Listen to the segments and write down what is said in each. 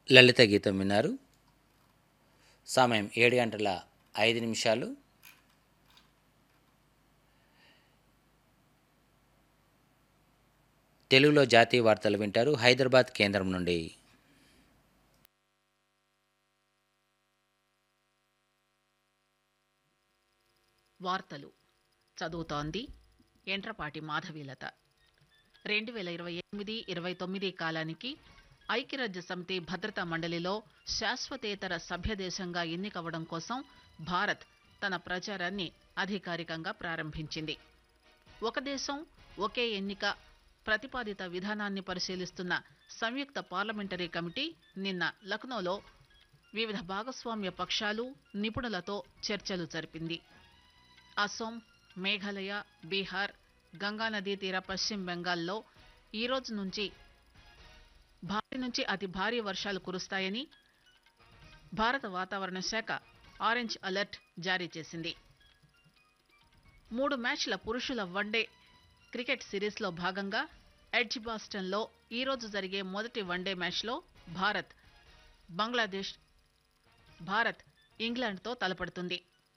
లలిత గీతం విన్నారు సమయం ఏడు గంటల ఐదు నిమిషాలు తెలుగులో జాతీయ వార్తలు వింటారు హైదరాబాద్ కేంద్రం నుండి వార్తలు చదువుతోంది ఎంట్రపాటి మాధవీలత రెండు వేల ఇరవై ఎనిమిది ఇరవై తొమ్మిది కాలానికి ఐక్యరాజ్య సమితి భద్రతా మండలిలో శాశ్వతేతర సభ్యదేశంగా ఎన్నికవడం కోసం భారత్ తన ప్రచారాన్ని అధికారికంగా ప్రారంభించింది ఒక దేశం ఒకే ఎన్నిక ప్రతిపాదిత విధానాన్ని పరిశీలిస్తున్న సంయుక్త పార్లమెంటరీ కమిటీ నిన్న లక్నోలో వివిధ భాగస్వామ్య పక్షాలు నిపుణులతో చర్చలు జరిపింది అసోం మేఘాలయ బీహార్ గంగానదీ తీర పశ్చిమ బెంగాల్లో ఈ రోజు నుంచి భారీ నుంచి అతి భారీ వర్షాలు కురుస్తాయని భారత వాతావరణ శాఖ ఆరెంజ్ అలర్ట్ జారీ చేసింది మూడు మ్యాచ్ల పురుషుల వన్డే క్రికెట్ సిరీస్లో భాగంగా ఎడ్జ్ బాస్టన్లో ఈ రోజు జరిగే మొదటి వన్డే మ్యాచ్లో భారత్ బంగ్లాదేశ్ భారత్ ఇంగ్లాండ్తో తలపడుతుంది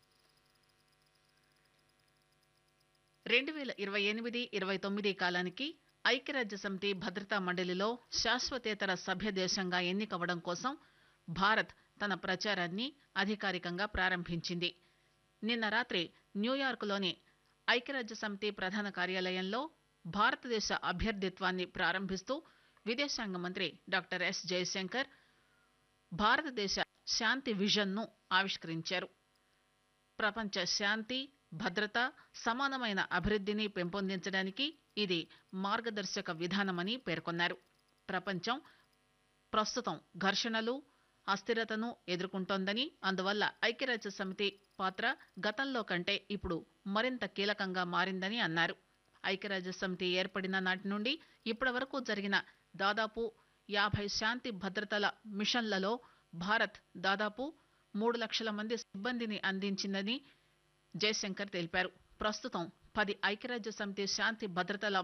రెండు వేల ఇరవై ఎనిమిది ఇరవై తొమ్మిది కాలానికి ఐక్యరాజ్య సమితి భద్రతా మండలిలో శాశ్వతేతర సభ్య దేశంగా ఎన్నికవడం కోసం భారత్ తన ప్రచారాన్ని అధికారికంగా ప్రారంభించింది నిన్న రాత్రి న్యూయార్క్లోని ఐక్యరాజ్య సమితి ప్రధాన కార్యాలయంలో భారతదేశ అభ్యర్థిత్వాన్ని ప్రారంభిస్తూ విదేశాంగ మంత్రి డాక్టర్ ఎస్ జయశంకర్ భారతదేశ శాంతి విజన్ను ఆవిష్కరించారు ప్రపంచ శాంతి భద్రత సమానమైన అభివృద్ధిని పెంపొందించడానికి ఇది మార్గదర్శక విధానమని పేర్కొన్నారు ప్రపంచం ప్రస్తుతం ఘర్షణలు అస్థిరతను ఎదుర్కొంటోందని అందువల్ల ఐక్యరాజ్య సమితి పాత్ర గతంలో కంటే ఇప్పుడు మరింత కీలకంగా మారిందని అన్నారు ఐక్యరాజ్య సమితి ఏర్పడిన నాటి నుండి ఇప్పటి వరకు జరిగిన దాదాపు యాభై శాంతి భద్రతల మిషన్లలో భారత్ దాదాపు మూడు లక్షల మంది సిబ్బందిని అందించిందని జయశంకర్ తెలిపారు ప్రస్తుతం పది ఐక్యరాజ్య సమితి శాంతి భద్రతల